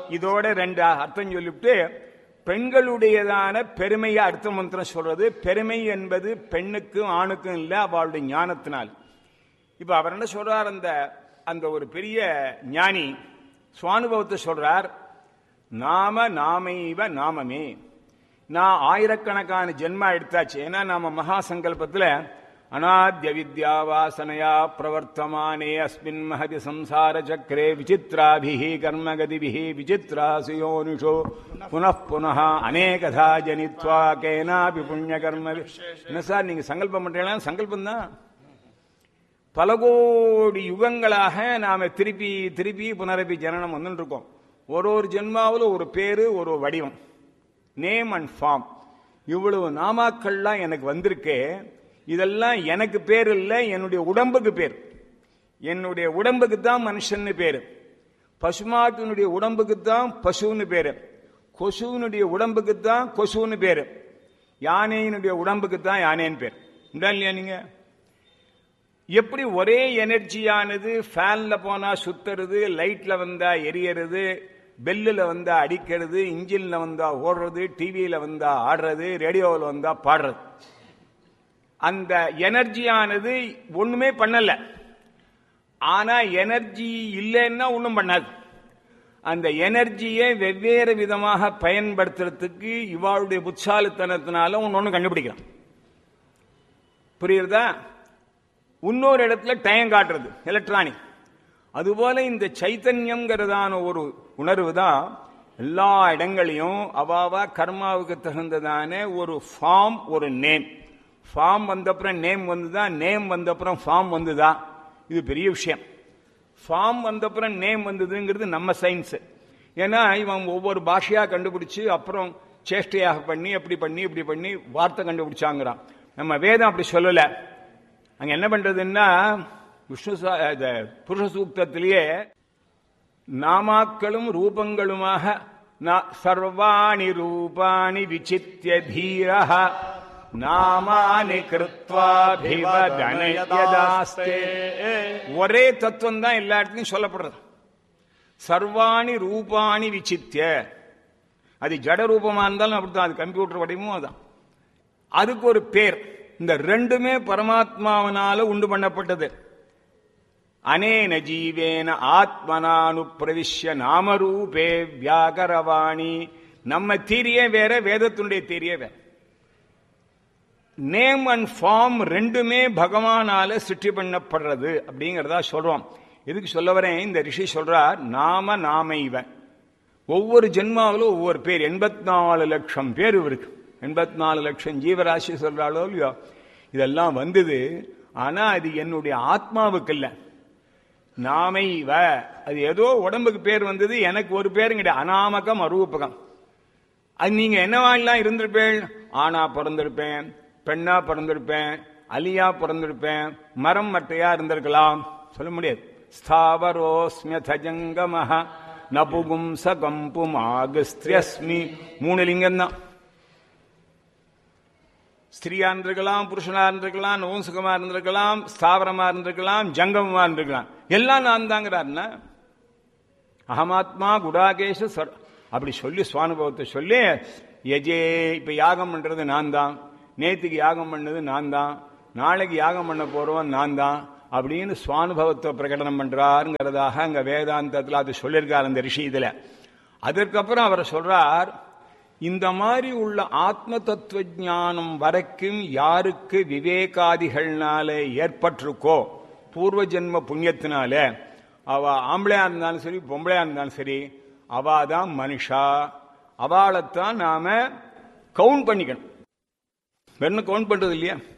இதோட ரெண்டு அர்த்தம் சொல்லிவிட்டு பெண்களுடையதான பெருமையை அடுத்த மந்திரம் சொல்றது பெருமை என்பது பெண்ணுக்கும் ஆணுக்கும் இல்லை அவளுடைய ஞானத்தினால் இப்ப அவர் என்ன சொல்றார் அந்த அந்த ஒரு பெரிய ஞானி சுவானுபவத்தை சொல்றார் நாம நாமைவ நாமமே நான் ஆயிரக்கணக்கான ஜென்மா எடுத்தாச்சு ஏன்னா நாம மகா சங்கல்பத்துல அநாத்ய வித்யா வாசனையா பிரவர்த்தமானே அஸ்மின் மகதி சம்சார சக்கரே விசித்ராபிஹி கர்மகதிபிஹி விசித்ராசு யோனிஷோ புனః புனः அநேகதா ஜனித்வா கேனாபி புண்ணிய கர்ம என்ன சார் நீங்க சங்கல்பம் பண்றீங்களா சங்கல்பம் தான் பல கோடி யுகங்களாக நாம திருப்பி திருப்பி புனரப்பி ஜனனம் வந்துட்டு இருக்கோம் ஒரு ஒரு ஜென்மாவில் ஒரு பேரு ஒரு வடிவம் நேம் அண்ட் ஃபார்ம் இவ்வளவு நாமாக்கள்லாம் எனக்கு வந்திருக்கே இதெல்லாம் எனக்கு பேர் இல்லை என்னுடைய உடம்புக்கு பேர் என்னுடைய உடம்புக்கு தான் மனுஷன்னு பேரு பசுமாட்டினுடைய உடம்புக்கு தான் பசுன்னு பேரு கொசுவினுடைய உடம்புக்கு தான் கொசுன்னு பேரு யானையினுடைய உடம்புக்கு தான் யானைன்னு பேர் உண்டா இல்லையா நீங்க எப்படி ஒரே எனர்ஜியானது ஃபேன்ல போனா சுத்துறது லைட்ல வந்தா எரியறது பெல்லில் வந்தா அடிக்கிறது இன்ஜின்ல வந்தா ஓடுறது டிவியில வந்தா ஆடுறது ரேடியோவில் வந்தா பாடுறது அந்த எனர்ஜியானது ஒண்ணுமே பண்ணல ஆனா எனர்ஜி இல்லைன்னா ஒண்ணும் பண்ணாது அந்த எனர்ஜியை வெவ்வேறு விதமாக பயன்படுத்துறதுக்கு இவாளுடைய புத்தாலித்தனத்தினால ஒன்னு ஒண்ணு கண்டுபிடிக்கிறான் புரியுறதா இன்னொரு இடத்துல டைம் காட்டுறது எலக்ட்ரானிக் அதுபோல இந்த சைத்தன்யம்ங்கிறதான ஒரு உணர்வு தான் எல்லா இடங்களையும் அவாவா கர்மாவுக்கு தகுந்ததான ஒரு ஃபார்ம் ஒரு நேம் ஃபார்ம் வந்தப்புறம் நேம் வந்துதா நேம் வந்தப்புறம் ஃபார்ம் வந்துதா இது பெரிய விஷயம் ஃபார்ம் வந்தப்புறம் நேம் வந்ததுங்கிறது நம்ம சயின்ஸ் ஏன்னா இவன் ஒவ்வொரு பாஷையா கண்டுபிடிச்சு அப்புறம் சேஷ்டையாக பண்ணி அப்படி பண்ணி இப்படி பண்ணி வார்த்தை கண்டுபிடிச்சாங்கிறான் நம்ம வேதம் அப்படி சொல்லலை அங்க என்ன பண்றதுன்னா விஷ்ணு சா- இந்த புருஷ சூக்தத்திலேயே நாமாக்களும் ரூபங்களுமாக ந- சர்வாணி ரூபாணி விசித்திய தீரஹ நாமானி கிருத்வாபிவதனயதாஸ்தே ஒரே தத்துவம் தான் எல்லா இடத்துலையும் சொல்லப்படுறது சர்வாணி ரூபாணி விசித்திய அது ஜட ரூபமா இருந்தாலும் அப்படித்தான் அது கம்ப்யூட்டர் வடிவமும் அதான் அதுக்கு ஒரு பேர் இந்த ரெண்டுமே பரமாத்மாவனால உண்டு பண்ணப்பட்டது அனேன ஜீவேன ஆத்மனானு பிரவிஷ்ய நாமரூபே வியாகரவாணி நம்ம தீரியே வேற வேதத்துடைய தீரியே வேற நேம் அண்ட் ஃபார்ம் ரெண்டுமே பகவானால சிருஷ்டி பண்ணப்படுறது அப்படிங்கறதா சொல்றோம் எதுக்கு சொல்ல வரேன் இந்த ரிஷி சொல்றார் நாம நாம இவன் ஒவ்வொரு ஜென்மாவிலும் ஒவ்வொரு பேர் எண்பத்தி நாலு லட்சம் பேர் இருக்கு எண்பத்தி நாலு லட்சம் ஜீவராசி சொல்றாளோ இல்லையோ இதெல்லாம் வந்தது ஆனா அது என்னுடைய ஆத்மாவுக்கு இல்ல நாமை இவ அது ஏதோ உடம்புக்கு பேர் வந்தது எனக்கு ஒரு பேரும் கிடையாது அனாமகம் அரூபகம் அது நீங்க என்னவாலாம் இருந்திருப்பேன் ஆணா பிறந்திருப்பேன் பெண்ணா பிறந்திருப்பேன் அலியா பிறந்திருப்பேன் மரம் மட்டையா இருந்திருக்கலாம் சொல்ல முடியாது ஸ்தாவரோஸ்மியதஜங்கமஹ நபுகும் சகம்பும் ஆகஸ்திரியஸ்மி மூணு லிங்கம் தான் ஸ்திரியா இருந்திருக்கலாம் புருஷனா இருந்திருக்கலாம் நோசுகமா இருந்திருக்கலாம் ஸ்தாவரமா இருந்திருக்கலாம் ஜங்கமமா இருந்திருக்கலாம் எல்லாம் நான் தாங்கிறாருன்னா அகமாத்மா குடாகேஷ சர் அப்படி சொல்லி சுவானுபவத்தை சொல்லி எஜே இப்ப யாகம் பண்றது நான் தான் நேத்துக்கு யாகம் பண்ணது நான் தான் நாளைக்கு யாகம் பண்ண போறவன் நான் தான் அப்படின்னு சுவானுபவத்தை பிரகடனம் பண்றாருங்கிறதாக அங்க வேதாந்தத்தில் அது சொல்லியிருக்கார் அந்த ரிஷி இதுல அதற்கப்புறம் அவர் சொல்றார் இந்த மாதிரி உள்ள ஆத்ம தத்துவ ஞானம் வரைக்கும் யாருக்கு விவேகாதிகள்னால ஏற்பட்டிருக்கோ பூர்வ ஜென்ம புண்ணியத்தினால அவ ஆம்பளையா இருந்தாலும் சரி பொம்பளையா இருந்தாலும் சரி அவ தான் மனுஷா அவளைத்தான் நாம கவுண்ட் பண்ணிக்கணும் வெறும் கவுண்ட் பண்றது இல்லையா